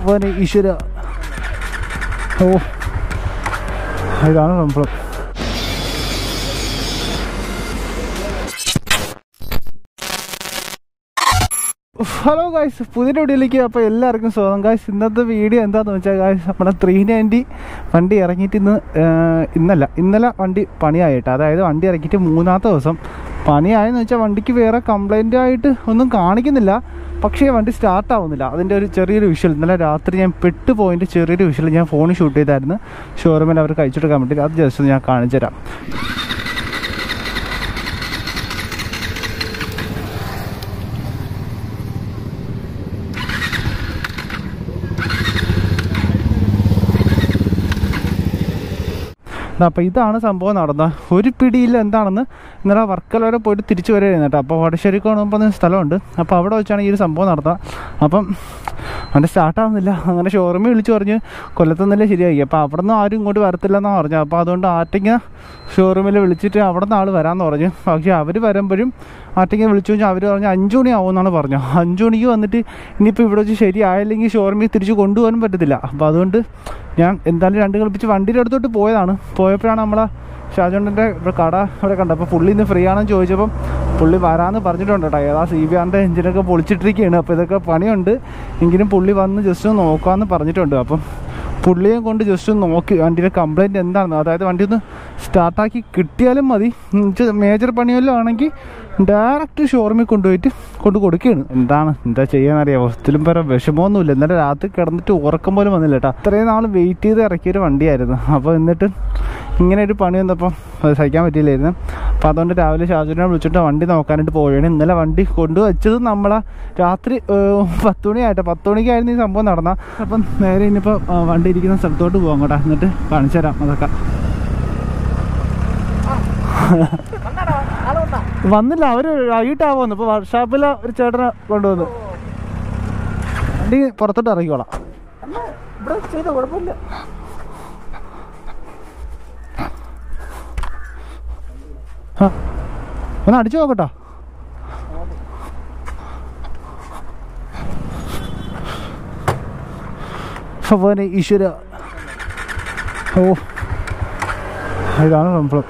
ഭഗവാനെ ഈശ്വര ഓ ഇതാണ് സംഭവം ഹലോ ഗായ്സ് പുതിയ വീഡിയോയിലേക്ക് അപ്പോൾ എല്ലാവർക്കും സ്വാഗതം ഗായ്സ് ഇന്നത്തെ വീഡിയോ എന്താണെന്ന് വെച്ചാൽ ഗായ്സ് നമ്മുടെ ത്രീ നയൻറ്റി വണ്ടി ഇറങ്ങിയിട്ട് ഇന്ന് ഏർ, ഇന്നല്ല ഇന്നലെ വണ്ടി പണിയായിട്ട് അതായത് വണ്ടി ഇറക്കിയിട്ട് മൂന്നാമത്തെ ദിവസം പണിയായെന്ന് വെച്ചാൽ വണ്ടിക്ക് വേറെ കംപ്ലൈൻ്റ് ആയിട്ട് ഒന്നും കാണിക്കുന്നില്ല പക്ഷേ വണ്ടി സ്റ്റാർട്ട് ആവുന്നില്ല അതിൻ്റെ ഒരു ചെറിയൊരു വിഷ്വൽ ഇന്നലെ രാത്രി ഞാൻ പെട്ട് പോയിൻ്റെ ചെറിയൊരു വിഷ്വൽ ഞാൻ ഫോണിൽ ഷൂട്ട് ചെയ്തായിരുന്നു ഷോറൂമിൽ അവർ കഴിച്ചെടുക്കാൻ വേണ്ടി അത് ജസ്റ്റ് ഞാൻ കാണിച്ചു തരാം അപ്പോൾ ഇതാണ് സംഭവം നടന്നത് ഒരു പിടിയില്ല എന്താണെന്ന് ഇന്നലെ വർക്കല വരെ പോയിട്ട് തിരിച്ചു വരികയായിരുന്നു കേട്ടോ അപ്പോൾ വടശ്ശേരിക്ക് പറഞ്ഞ സ്ഥലമുണ്ട് അപ്പോൾ അവിടെ വെച്ചാണ് ഈ ഒരു സംഭവം നടത്തുക അപ്പം അവൻ്റെ സ്റ്റാർട്ടാവുന്നില്ല അങ്ങനെ ഷോറൂമിൽ വിളിച്ച് പറഞ്ഞ് കൊല്ലത്തുനിന്നല്ലേ ശരിയായി അപ്പോൾ അവിടെ നിന്ന് ആരും ഇങ്ങോട്ട് വരത്തില്ലെന്നാണ് പറഞ്ഞത് അപ്പോൾ അതുകൊണ്ട് ആറ്റിങ്ങ ഷോറൂമിൽ വിളിച്ചിട്ട് അവിടെ നിന്ന് ആൾ വരാമെന്ന് പറഞ്ഞു പക്ഷേ അവർ വരുമ്പോഴും ആറ്റിങ്ങ വിളിച്ചു കഴിഞ്ഞാൽ അവർ പറഞ്ഞു അഞ്ച് മണി ആവുമെന്നാണ് പറഞ്ഞത് അഞ്ച് മണിക്ക് വന്നിട്ട് ഇനിയിപ്പോൾ ഇവിടെ വെച്ച് ശരിയായില്ലെങ്കിൽ ഷോറൂമിൽ തിരിച്ച് കൊണ്ടുപോകാനും പറ്റത്തില്ല അപ്പോൾ അതുകൊണ്ട് ഞാൻ എന്തായാലും രണ്ട് കളിപ്പിച്ച് വണ്ടിയുടെ അടുത്തോട്ട് പോയതാണ് പോയപ്പോഴാണ് നമ്മളെ ഷാജോണ്ടൻ്റെ ഇവിടെ കട അവിടെ കണ്ടത് അപ്പോൾ പുള്ളി ഇന്ന് ഫ്രീ ആണെന്ന് ചോദിച്ചപ്പം പുള്ളി വരാമെന്ന് പറഞ്ഞിട്ടുണ്ട് കേട്ടോ ഏതാ സി ബി ആറിൻ്റെ എഞ്ചിനൊക്കെ പൊളിച്ചിട്ടിരിക്കുകയാണ് അപ്പോൾ ഇതൊക്കെ പണിയുണ്ട് എങ്കിലും പുള്ളി വന്ന് ജസ്റ്റ് ഒന്ന് നോക്കാമെന്ന് പറഞ്ഞിട്ടുണ്ട് അപ്പം പുള്ളിയെ കൊണ്ട് ജസ്റ്റ് ഒന്ന് നോക്കി വണ്ടിയുടെ കംപ്ലൈൻറ്റ് എന്താണെന്ന് അതായത് വണ്ടി ഒന്ന് സ്റ്റാർട്ടാക്കി കിട്ടിയാലും മതി മേജർ പണിയെല്ലാം ആണെങ്കിൽ ഡയറക്റ്റ് ഷോറൂമിൽ കൊണ്ടുപോയിട്ട് കൊണ്ട് കൊടുക്കുകയാണ് എന്താണ് എന്താ ചെയ്യാന്നറിയാം ഒത്തിലും പേരെ വിഷമമൊന്നുമില്ല ഇന്നലെ രാത്രി കിടന്നിട്ട് ഉറക്കം പോലും വന്നില്ല കേട്ടോ അത്രയും നാൾ വെയിറ്റ് ചെയ്ത് ഇറക്കിയൊരു വണ്ടിയായിരുന്നു അപ്പോൾ എന്നിട്ട് ഇങ്ങനെ ഒരു പണി വന്നപ്പോൾ അത് സഹിക്കാൻ പറ്റിയില്ലായിരുന്നു അപ്പോൾ അതുകൊണ്ട് രാവിലെ ഷാജുവിനെ വിളിച്ചിട്ട് വണ്ടി നോക്കാനായിട്ട് പോവുകയാണ് ഇന്നലെ വണ്ടി കൊണ്ടുവച്ചത് നമ്മളെ രാത്രി ഏഹ്, പത്ത് മണിയായിട്ട് പത്ത് മണിക്കായിരുന്നു ഈ സംഭവം നടന്ന അപ്പം നേരെ ഇനിയിപ്പോൾ ആ, വണ്ടി ഇരിക്കുന്ന സ്ഥലത്തോട്ട് പോകാം കേട്ടോ എന്നിട്ട് കാണിച്ചു തരാം അതൊക്കെ വന്നില്ല അവര് വൈകിട്ടാ പോകുന്നു ഇപ്പൊ വർക്ക്ഷോപ്പിലെ ഒരു ചേട്ടനെ കൊണ്ടുവന്നു വണ്ടി പുറത്തോട്ട് ഇറങ്ങിക്കോളാം ഇവിടെ ചെയ്ത കുഴപ്പമില്ല ആ ഒന്ന് അടിച്ചു നോക്കട്ടോ ഭഗവാനെ ഈശ്വര ഓ ഇതാണ് സംഭവം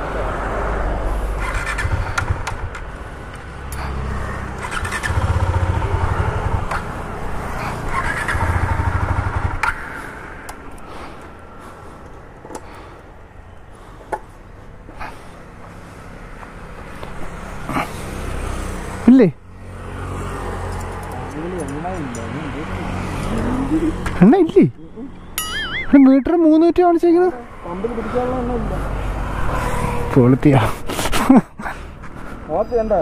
ഇല്ലേ എണ്ണ ഇല്ലേ മീറ്റർ മൂന്നൂറ്റി കാണിച്ചേക്കുന്നത് പമ്പിൽ പിടിക്കാനുള്ള ഒന്നുമില്ല പൊളുത്തിയാ ഓക്കെ കണ്ടോ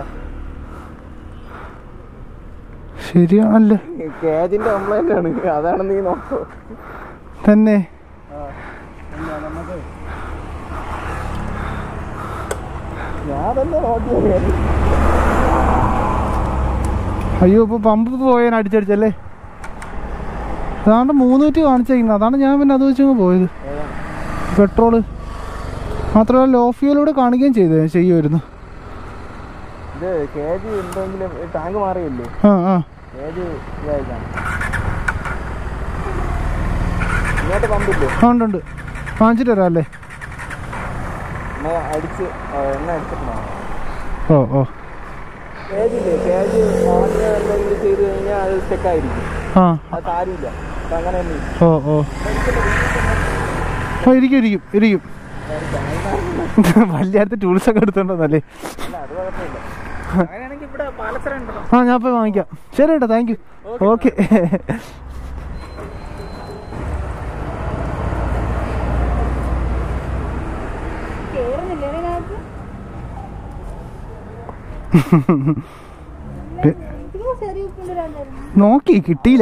ശരിയാണല്ലേ കേജിന്റെ കംപ്ലൈന്റ് ആണ് അതാണ് നീ നോക്കോ തന്നെ ഞാൻ തന്നെ നോക്കിയത് അയ്യോ ഇപ്പൊ പമ്പ് പോയാൻ അടിച്ചടിച്ചല്ലേ അതാണ്ട് മൂന്നൂറ്റി കാണിച്ചേക്കുന്നത് അതാണ് ഞാൻ പിന്നെ അത് വെച്ചങ്ങ് പോയത് പെട്രോള് മാത്രമല്ല ലോ ഫ്യൂലൂടെ കാണിക്കുകയും ചെയ്തേ ചെയ്യുമായിരുന്നു ഇത് കേജ് എന്തെങ്കിലും ടാങ്ക് മാറിയില്ലേ ആ ആ കേജ് ഇതായിട്ടാണ് ഇങ്ങോട്ട് പമ്പില്ലേ ആ ഉണ്ട് ഉണ്ട് വാങ്ങിച്ചിട്ട് വരാം അല്ലേ എണ്ണ അടിച്ച് ആ, എണ്ണ അടിച്ചിട്ടുണ്ടോ ഓ ഓ കേജില്ലേ കേജ് മാറിയ എന്തെങ്കിലും ചെയ്ത് കഴിഞ്ഞാൽ അത് സ്റ്റെക്കായിരിക്കും ആ അത് കാര്യമില്ല അപ്പൊ അങ്ങനെ ഒന്നും ഇല്ല. ഓ ഓ ആ ഇരിക്കും ഇരിക്കും ഇരിക്കും വലിയ അടുത്ത് ടൂൾസ് ഒക്കെ എടുത്തോണ്ടല്ലേ അല്ല അത് കുഴപ്പമില്ല അങ്ങനെയാണെങ്കിൽ ഇവിടെ പാലസര ഉണ്ടോ ആ ഞാൻ പോയി വാങ്ങിക്കാം ശരി കേട്ടോ താങ്ക് യു ഓക്കെ കേറുന്നില്ലേ ഇതിനകത്ത് ഇതിന് ചെറിയ ഉപ്പില്ലാണ്ടായിരുന്നു നോക്കി കിട്ടിയില്ല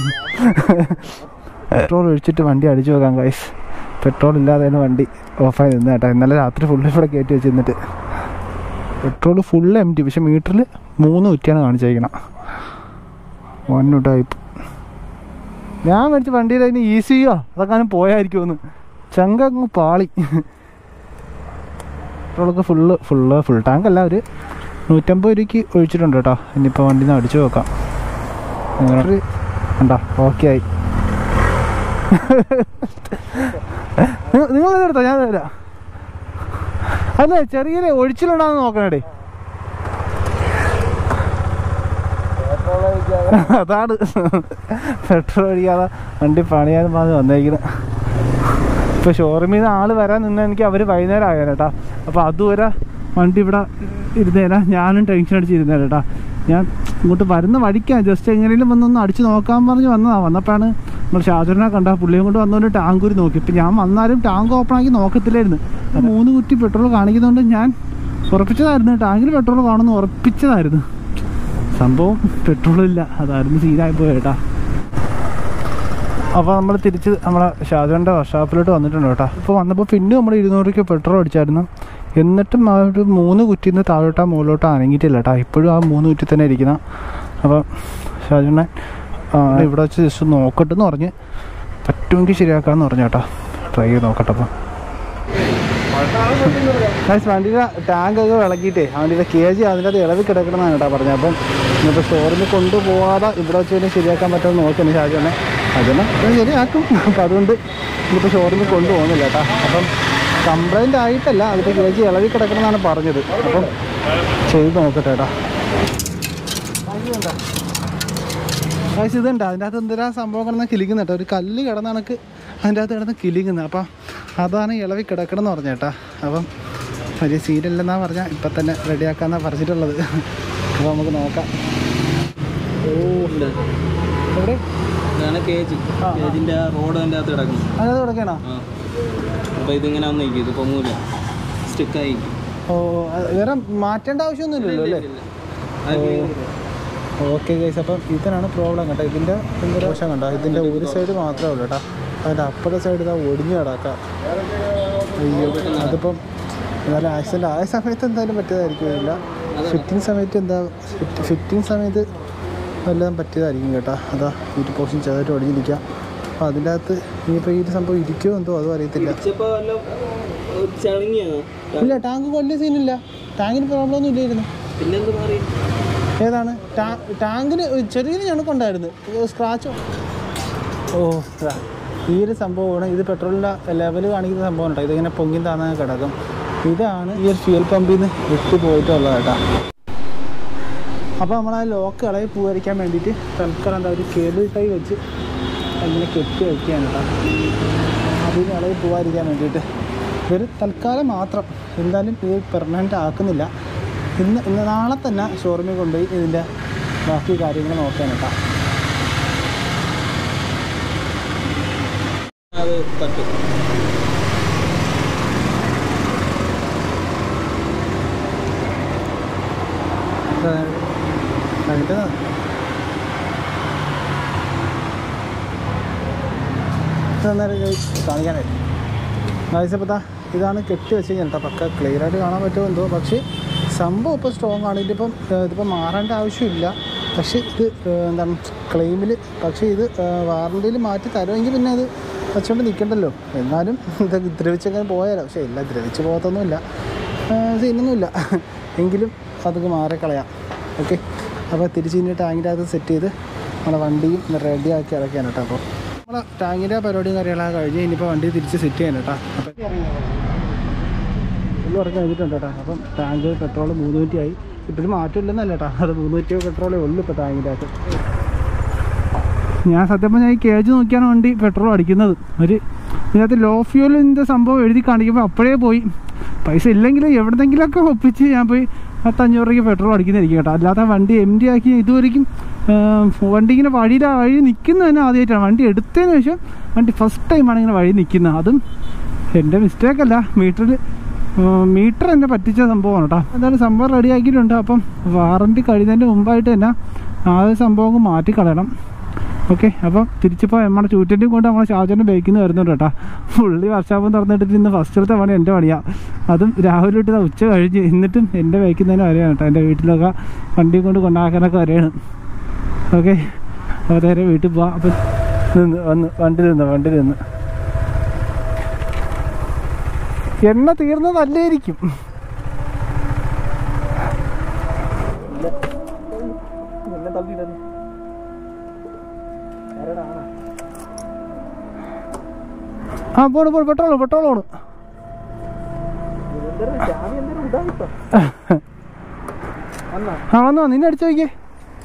പെട്രോൾ ഒഴിച്ചിട്ട് വണ്ടി അടിച്ചു നോക്കാം ഗൈസ് പെട്രോൾ ഇല്ലാതെയാണ് വണ്ടി ഓഫായി നിന്ന് കേട്ടോ ഇന്നലെ രാത്രി ഫുള്ള് ഇവിടെ കയറ്റി വെച്ച് നിന്നിട്ട് പെട്രോൾ ഫുള്ള് എം ടി പക്ഷെ മീറ്ററിൽ മൂന്ന് കുറ്റിയാണ് കാണിച്ചേക്കണം വൺ ടൈപ്പ് ഞാൻ മേടിച്ച വണ്ടിയിൽ അതിന് ഈസിയോ അതൊക്കെ പോയായിരിക്കുമെന്ന് ചങ്കങ്ങ് പാളി പെട്രോളൊക്കെ ഫുള്ള് ഫുള്ള് ഫുൾ ടാങ്ക് അല്ല ഒരു നൂറ്റമ്പത് രൂപയ്ക്ക് ഒഴിച്ചിട്ടുണ്ട് കേട്ടോ ഇനിയിപ്പോൾ വണ്ടി നിന്ന് അടിച്ചു നോക്കാം അങ്ങനെ കണ്ടോ ഓക്കെ ആയി നിങ്ങൾ എടുത്തോ ഞാൻ തരാം അല്ല ചെറിയ ഒഴിച്ചിലുണ്ടാന്ന് നോക്കണേടേ പെട്രോൾ ഒഴിക്കാതെ അതാണ് പെട്രോൾ അടിക്കാതെ വണ്ടി പണിയാൻ പറഞ്ഞ് വന്നേക്കുന്നത് ഇപ്പൊ ഷോറൂമിൽ നിന്ന് ആള് വരാൻ നിന്ന് എനിക്ക് അവര് വൈകുന്നേരം ആയാലും കേട്ടാ അപ്പൊ അതുവരെ വണ്ടി ഇവിടെ ഇരുന്നേരാ ഞാനും ടെൻഷൻ അടിച്ച് ഇരുന്നേരാ കേട്ടാ ഞാൻ ഇങ്ങോട്ട് വരുന്ന വഴിക്കാ ജസ്റ്റ് എങ്ങനെയും വന്നൊന്ന് അടിച്ച് നോക്കാൻ പറഞ്ഞ് വന്നതാ വന്നപ്പോഴാണ് നമ്മൾ ഷാജുറിനെ കണ്ട പുള്ളിയും കൊണ്ട് വന്നുകൊണ്ട് ടാങ്കൂരി നോക്കി ഇപ്പം ഞാൻ വന്നാലും ടാങ്ക് ഓപ്പൺ ആക്കി നോക്കത്തില്ലായിരുന്നു മൂന്ന് കുറ്റി പെട്രോൾ കാണിക്കുന്നതുകൊണ്ട് ഞാൻ ഉറപ്പിച്ചതായിരുന്നു ടാങ്കിൽ പെട്രോൾ കാണുന്നു ഉറപ്പിച്ചതായിരുന്നു സംഭവം പെട്രോൾ ഇല്ല അതായിരുന്നു സീനായി പോയി കേട്ടാ അപ്പോൾ നമ്മൾ തിരിച്ച് നമ്മളെ ഷാജുവിൻ്റെ വർഷാപ്പിലോട്ട് വന്നിട്ടുണ്ട് കേട്ടോ ഇപ്പോൾ വന്നപ്പോൾ പിന്നെ നമ്മൾ ഇരുന്നൂറ് രൂപയ്ക്ക് പെട്രോൾ അടിച്ചായിരുന്നു എന്നിട്ടും ആ ഒരു മൂന്ന് കുറ്റിയിൽ നിന്ന് താഴോട്ടാ മുകളിലോട്ടോ അനങ്ങിയിട്ടില്ല കേട്ടോ ഇപ്പോഴും ആ മൂന്ന് കുറ്റി തന്നെ ഇരിക്കുന്ന അപ്പോൾ ഷാജുണ്ണൻ ആ, ഇവിടെ വെച്ച് ജസ്റ്റ് നോക്കട്ടെ എന്ന് പറഞ്ഞ് പറ്റുമെങ്കിൽ ശരിയാക്കാമെന്ന് പറഞ്ഞു കേട്ടോ ട്രൈ ചെയ്ത് നോക്കട്ടെ അപ്പം ഗൈസ് വണ്ടിയുടെ ടാങ്ക് ഒക്കെ വിളക്കിയിട്ടേ വണ്ടിയുടെ കെ ജി അതിൻ്റെ അത് ഇളവി കിടക്കണമെന്നാണ് കേട്ടോ പറഞ്ഞത് അപ്പം ഇന്നിപ്പോൾ സ്റ്റോറിൽ കൊണ്ടുപോകാതെ ഇവിടെ വെച്ച് തന്നെ ശരിയാക്കാൻ പറ്റുമെന്ന് നോക്കുന്നു ഷാജുണ്ണെ അതിനെ ശരിയാക്കും അപ്പം അതുകൊണ്ട് ഇന്നിപ്പോൾ ഷോറൂമിൽ കൊണ്ടുപോകുന്നില്ല കേട്ടോ അപ്പം കംപ്ലൈൻ്റ് ആയിട്ടല്ല അതിൻ്റെ കെ ജി ഇളവി കിടക്കണമെന്നാണ് പറഞ്ഞത് അപ്പം ചെയ്ത് നോക്കട്ടെ കേട്ടോ ഗൈസ് ഇതുണ്ട് അതിൻ്റെ അകത്ത് എന്തെല്ലാം സംഭവം കിടന്ന് കിളിക്കുന്ന കേട്ടോ ഒരു കല്ല് കിടന്ന കണക്ക് അതിൻ്റെ അകത്ത് കിടന്ന് കിളിക്കുന്നത് അപ്പം അതാണ് ഇളവി കിടക്കണം എന്ന് പറഞ്ഞ കേട്ടാ അപ്പം വലിയ സീരിയല്ലെന്നാ പറഞ്ഞാൽ ഇപ്പം തന്നെ റെഡിയാക്കാന്നാണ് പറഞ്ഞിട്ടുള്ളത് അപ്പോൾ നമുക്ക് നോക്കാം ഓ ഉണ്ട് എവിടെ ഇതാണ് കെ ജി ആ, ആ. കെ ജിൻ്റെ റോഡ് അതിൻ്റെ അകത്ത് കിടക്കുന്നു അതിനകത്ത് കിടക്കണോ ആ അപ്പോൾ ഇതിങ്ങനെ വന്നിരിക്കും ഇത് പൊങ്ങൂല സ്റ്റിക്കായി ഓ അത് വേറെ മാറ്റേണ്ട ആവശ്യമൊന്നുമില്ലല്ലോ അല്ലേ ഓക്കെ ഗൈസ് അപ്പം ഇതിനാണ് പ്രോബ്ലം കേട്ടോ ഇതിൻ്റെ ഇതിൻ്റെ വശം കണ്ടോ ഇതിൻ്റെ ഒരു സൈഡ് മാത്രമേ ഉള്ളൂ കേട്ടോ അതിൻ്റെ അപ്പുറത്തെ സൈഡ് ഇതാ ഒടിഞ്ഞു കിടക്കാം അയ്യോ അതിപ്പം എന്നാലും ആക്സിഡൻ്റ് ആയ സമയത്ത് എന്തായാലും പറ്റിയതായിരിക്കില്ല ഫിറ്റിംഗ് സമയത്ത് എന്താ ഫിറ്റിംഗ് സമയത്ത് വല്ലതും പറ്റിയതായിരിക്കും കേട്ടോ അതാ ഈ പോർഷൻ ചെറുതായിട്ട് ഒടിഞ്ഞിരിക്കുക അപ്പോൾ അതിൻ്റെ അകത്ത് ഇനിയിപ്പോൾ ഈ ഒരു സംഭവം ഇരിക്കുമോ എന്തോ അതും അറിയത്തില്ല ഇടിച്ചപ്പോൾ വല്ല ചളിങ്ങിയാണോ ഇല്ല ടാങ്ക് വലിയ സീനില്ല ടാങ്കിന് പ്രോബ്ലം ഒന്നും ഇല്ലായിരുന്നു പിന്നെന്ത് മാറി ഏതാണ് ടാ- ടാങ്കിന് ചെറിയൊരു ഞണക്കുണ്ടായിരുന്നു സ്ക്രാച്ച് ഓ ദാ, ഈ ഒരു സംഭവമാണ് ഇത് പെട്രോളിൻ്റെ ലെവൽ കാണിക്കുന്ന സംഭവം കേട്ടോ ഇതിങ്ങനെ പൊങ്ങി താന്നാ കിടക്കും ഇതാണ് ഈ ഒരു ഫ്യൂൽ പമ്പിൽ നിന്ന് വിട്ടു പോയിട്ടുള്ളത് കേട്ടോ അപ്പോൾ നമ്മൾ ആ ലോക്ക് ഇളകി പോകാതിരിക്കാൻ വേണ്ടിയിട്ട് തൽക്കാലം എന്താ ഒരു കേബിൾ ടൈ വെച്ച് അങ്ങനെ കെട്ടി വയ്ക്കുകയാണ് കേട്ടോ അതിന് ഇളകി പോകാതിരിക്കാൻ വേണ്ടിയിട്ട് ഇതൊരു തൽക്കാലം മാത്രം എന്തായാലും ഇത് പെർമനൻ്റ് ആക്കുന്നില്ല ഇന്ന് ഇന്ന് നാളെ തന്നെ ഷോറൂമിൽ കൊണ്ടുപോയി ഇതിൻ്റെ ബാക്കി കാര്യങ്ങൾ നോക്കാൻ കേട്ടോ അത് തട്ടും എന്നിട്ട് കാണിക്കാനായി ആവശ്യപ്പെട്ടാ ഇതാണ് കെട്ടി വെച്ച് കഴിഞ്ഞാൽ കേട്ടോ പക്ക ക്ലിയർ ആയിട്ട് കാണാൻ പറ്റുമോ എന്തോ പക്ഷേ സംഭവം ഇപ്പോൾ സ്ട്രോങ് ആണ് ഇതിപ്പം ഏഹ്, ഇതിപ്പോൾ മാറേണ്ട ആവശ്യമില്ല പക്ഷേ ഇത് ഏഹ്, എന്താണ് ക്ലെയിമിൽ പക്ഷേ ഇത് വാറണ്ടിയിൽ മാറ്റി തരുമെങ്കിൽ പിന്നെ അത് വെച്ചുകൊണ്ട് നിൽക്കണ്ടല്ലോ എന്നാലും ഇത് ദ്രവിച്ചങ്ങനെ പോയാലോ പക്ഷേ ഇല്ല ദ്രവിച്ച് പോകത്തൊന്നുമില്ല സീനൊന്നുമില്ല എങ്കിലും അതൊക്കെ മാറിക്കളയാം ഓക്കെ അപ്പോൾ തിരിച്ച് ഇനി ടാങ്കിൻ്റെ അകത്ത് സെറ്റ് ചെയ്ത് നമ്മളെ വണ്ടിയും റെഡിയാക്കി ഇറക്കിയാണ് കേട്ടോ അപ്പോൾ നമ്മളെ ടാങ്കിൻ്റെ പരിപാടിയും കാര്യങ്ങളൊക്കെ കഴിഞ്ഞ് ഇനിയിപ്പോൾ വണ്ടി തിരിച്ച് സെറ്റ് ചെയ്യാൻ കേട്ടോ അപ്പോൾ ഫുള്ള് വർക്ക് കഴിഞ്ഞിട്ടുണ്ട് കേട്ടോ അപ്പം ടാങ്ക് പെട്രോൾ മൂന്നൂറ്റി ആയി ഇപ്പോഴും മാറ്റമില്ലെന്നല്ല കേട്ടോ അത് മൂന്നൂറ്റി പെട്രോളേ ഉള്ളൂ ഇപ്പോൾ ടാങ്കിൻ്റെ അകത്ത് ഞാൻ സത്യം പറഞ്ഞാൽ ഈ കേജ് നോക്കിയാണ് വണ്ടി പെട്രോൾ അടിക്കുന്നത് ഒരു ഇതിനകത്ത് ലോ ഫ്യൂലിൻ്റെ സംഭവം എഴുതി കാണിക്കുമ്പോൾ അപ്പോഴേ പോയി പൈസ ഇല്ലെങ്കിൽ എവിടെന്നെങ്കിലുമൊക്കെ ഒപ്പിച്ച് ഞാൻ പോയി പത്തഞ്ഞൂറ് രൂപയ്ക്ക് പെട്രോൾ അടിക്കുന്നതായിരിക്കും കേട്ടോ അല്ലാതെ വണ്ടി എം ഡി ആക്കി ഇതുവരെയും വണ്ടി ഇങ്ങനെ വഴിയിലെ വഴി നിൽക്കുന്നത് തന്നെ ആദ്യമായിട്ടാണ് വണ്ടി എടുത്തതിന് ശേഷം വണ്ടി ഫസ്റ്റ് ടൈമാണ് ഇങ്ങനെ വഴി നിൽക്കുന്നത് അതും എൻ്റെ മിസ്റ്റേക്ക് അല്ല മീറ്ററിൽ മീറ്റർ എന്നെ പറ്റിച്ച സംഭവമാണ് കേട്ടോ എന്തായാലും സംഭവം റെഡി ആക്കിയിട്ടുണ്ട് അപ്പം വാറണ്ടി കഴിയുന്നതിൻ്റെ മുമ്പായിട്ട് തന്നെ ആ ഒരു സംഭവം അങ്ങ് മാറ്റി കളയണം ഓക്കെ അപ്പം തിരിച്ചിപ്പോൾ നമ്മുടെ ചൂറ്റൻ്റെയും കൊണ്ട് നമ്മളെ ഷാജൻ്റെ ബൈക്കിൽ നിന്ന് വരുന്നുണ്ട് കേട്ടോ പുള്ളി വർഷാപ്പം തുറന്നിട്ടിട്ട് ഇന്ന് ഫസ്റ്റിലത്തെ പണി എൻ്റെ പണിയാണ് അതും രാവിലെ ഇട്ട് ഉച്ച കഴിഞ്ഞ് എന്നിട്ടും എൻ്റെ ബൈക്കിൽ നിന്ന് തന്നെ വരികയാണ് കേട്ടോ എൻ്റെ വീട്ടിലൊക്കെ വണ്ടി കൊണ്ട് കൊണ്ടാക്കാനൊക്കെ വരികയാണ് ഓക്കെ അപ്പോൾ നേരെ വീട്ടിൽ പോവാം അപ്പം നിന്ന് വന്ന് വണ്ടി നിന്ന് വണ്ടി നിന്ന് എണ്ണ തീർന്നതല്ലായിരിക്കും എന്നെ തള്ളിയിടുന്നു ആ പോണ് പോണ് പെട്രോൾ പെട്രോൾ പോണ് എന്തൊരു ചാവി എന്തൊരു ഉണ്ടായിപ്പോ വന്നാ ആ വന്നു വന്നു നിന്നെ അടിച്ചു നോക്കിയേ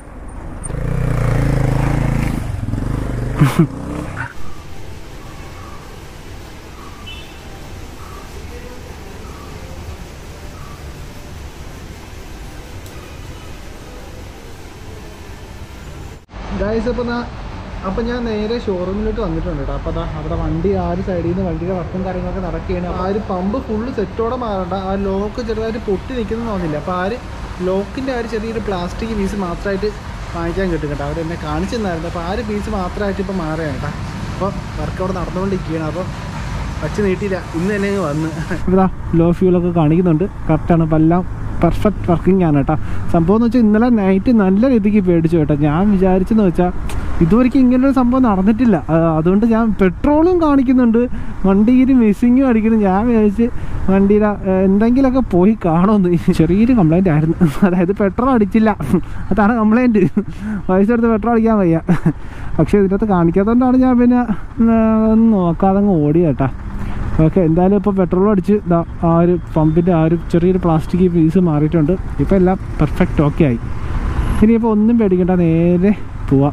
ഗൈസ് അപ്പോൾ അപ്പം ഞാൻ നേരെ ഷോറൂമിലോട്ട് വന്നിട്ടുണ്ട് കേട്ടോ അപ്പോൾ അതാ അവിടെ വണ്ടി ആ ഒരു സൈഡിൽ നിന്ന് വണ്ടിയുടെ വർക്കും കാര്യങ്ങളൊക്കെ നടക്കുകയാണ് ആ ഒരു പമ്പ് ഫുള്ള് സെറ്റോടെ മാറണ്ട ആ ലോക്ക് ചെറുതായിട്ട് പൊട്ടി നിൽക്കുന്നു തോന്നില്ല അപ്പോൾ ആ ഒരു ലോക്കിൻ്റെ ആ ഒരു ചെറിയൊരു പ്ലാസ്റ്റിക് പീസ് മാത്രമായിട്ട് വാങ്ങിക്കാൻ കിട്ടും കേട്ടോ അവർ എന്നെ കാണിച്ചു തന്നായിരുന്നു അപ്പോൾ ആ ഒരു പീസ് മാത്രമായിട്ട് ഇപ്പോൾ മാറുകയാണ് കേട്ടോ അപ്പോൾ വർക്ക് അവിടെ നടന്നുകൊണ്ടിരിക്കുകയാണ് അപ്പോൾ വച്ച് നീട്ടിയില്ല ഇന്ന് തന്നെ അങ്ങ് വന്ന് ഇവിടെ ലോ ഫ്യൂലൊക്കെ കാണിക്കുന്നുണ്ട് കറക്റ്റാണ് അപ്പോൾ എല്ലാം പെർഫെക്റ്റ് വർക്കിംഗ് ആണ് കേട്ടോ സംഭവം എന്ന് വെച്ചാൽ ഇന്നലെ നൈറ്റ് നല്ല രീതിക്ക് പേടിച്ചു കേട്ടോ ഞാൻ വിചാരിച്ചെന്ന് വെച്ചാൽ ഇതുവരെയ്ക്കും ഇങ്ങനൊരു സംഭവം നടന്നിട്ടില്ല ആ, അതുകൊണ്ട് ഞാൻ പെട്രോളും കാണിക്കുന്നുണ്ട് വണ്ടിയിൽ മിസ്സിങ്ങും അടിക്കുന്നു ഞാൻ വിചാരിച്ച് വണ്ടിയിൽ എന്തെങ്കിലുമൊക്കെ പോയി കാണുമെന്ന് ചെറിയൊരു കംപ്ലൈൻ്റ് ആയിരുന്നു അതായത് പെട്രോൾ അടിച്ചില്ല അതാണ് കംപ്ലൈൻറ്റ് പൈസ എടുത്ത് പെട്രോൾ അടിക്കാൻ വയ്യ പക്ഷേ ഇതിനകത്ത് കാണിക്കാത്തതുകൊണ്ടാണ് ഞാൻ പിന്നെ ആ, ഒന്നും നോക്കാതെ അങ്ങ് ഓടി കേട്ടാ ഓക്കെ എന്തായാലും ഇപ്പോൾ പെട്രോൾ അടിച്ച് ദാ ആ ഒരു പമ്പിൻ്റെ ആ ഒരു ചെറിയൊരു പ്ലാസ്റ്റിക് പീസ് മാറിയിട്ടുണ്ട് ഇപ്പോൾ എല്ലാം പെർഫെക്റ്റ് ഓക്കെ ആയി ഇനിയിപ്പോൾ ഒന്നും പേടിക്കണ്ട നേരെ പോവാം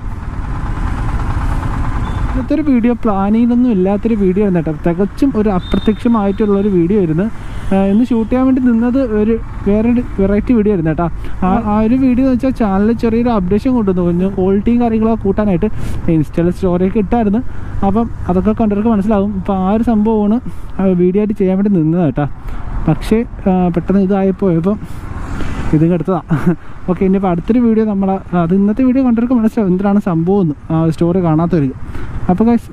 ഇന്നത്തെ ഒരു വീഡിയോ പ്ലാനിങ്ങൊന്നും ഇല്ലാത്തൊരു വീഡിയോ ആയിരുന്നു കേട്ടോ തികച്ചും ഒരു അപ്രത്യക്ഷമായിട്ടുള്ള ഒരു വീഡിയോ ആയിരുന്നു ആ, ഇന്ന് ഷൂട്ട് ചെയ്യാൻ വേണ്ടി നിന്നത് ഒരു വേറൊരു വെറൈറ്റി വീഡിയോ ആയിരുന്നു കേട്ടോ ആ ആ ഒരു വീഡിയോ എന്ന് വെച്ചാൽ ചാനലിൽ ചെറിയൊരു അപ്ഡേഷൻ കൊണ്ടുവന്നു கொஞ்சம் ക്വാളിറ്റിയും കാര്യങ്ങളൊക്കെ കൂട്ടാനായിട്ട് ഇൻസ്റ്റയിൽ സ്റ്റോറിയൊക്കെ ഇട്ടായിരുന്നു അപ്പം അതൊക്കെ കണ്ടവർക്ക് മനസ്സിലാവും അപ്പോൾ ആ ഒരു സംഭവമാണ് വീഡിയോ ആയിട്ട് ചെയ്യാൻ വേണ്ടി നിന്നത് കേട്ടോ പക്ഷേ ആ, പെട്ടെന്ന് ഇതായപ്പോൾ ഇപ്പം ഇതും എടുത്തതാ ഓക്കെ ഇനിയിപ്പോൾ അടുത്തൊരു വീഡിയോ നമ്മൾ അത് ഇന്നത്തെ വീഡിയോ കണ്ടവർക്ക് മനസ്സിലാവും എന്തിനാണ് സംഭവം എന്ന് ആ സ്റ്റോറി കാണാത്തവർക്ക് അപ്പോൾ ഗൈസ്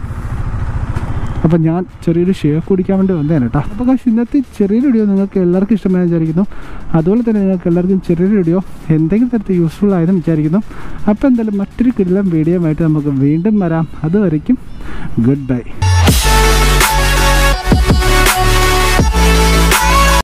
അപ്പം ഞാൻ ചെറിയൊരു ഷേഫ് കുടിക്കാൻ വേണ്ടി വന്നതാണ് കേട്ടോ അപ്പോൾ ഗൈസ് ഇന്നത്തെ ചെറിയൊരു വീഡിയോ നിങ്ങൾക്ക് എല്ലാവർക്കും ഇഷ്ടമായി വിചാരിക്കുന്നു അതുപോലെ തന്നെ നിങ്ങൾക്ക് എല്ലാവർക്കും ചെറിയൊരു വീഡിയോ എന്തെങ്കിലും തരത്തിൽ യൂസ്ഫുൾ ആയെന്ന് വിചാരിക്കുന്നു അപ്പോൾ എന്തായാലും മറ്റൊരു കിടിലം വീഡിയോ ആയിട്ട് നമുക്ക് വീണ്ടും വരാം അതുവരയ്ക്കും ഗുഡ് ബൈ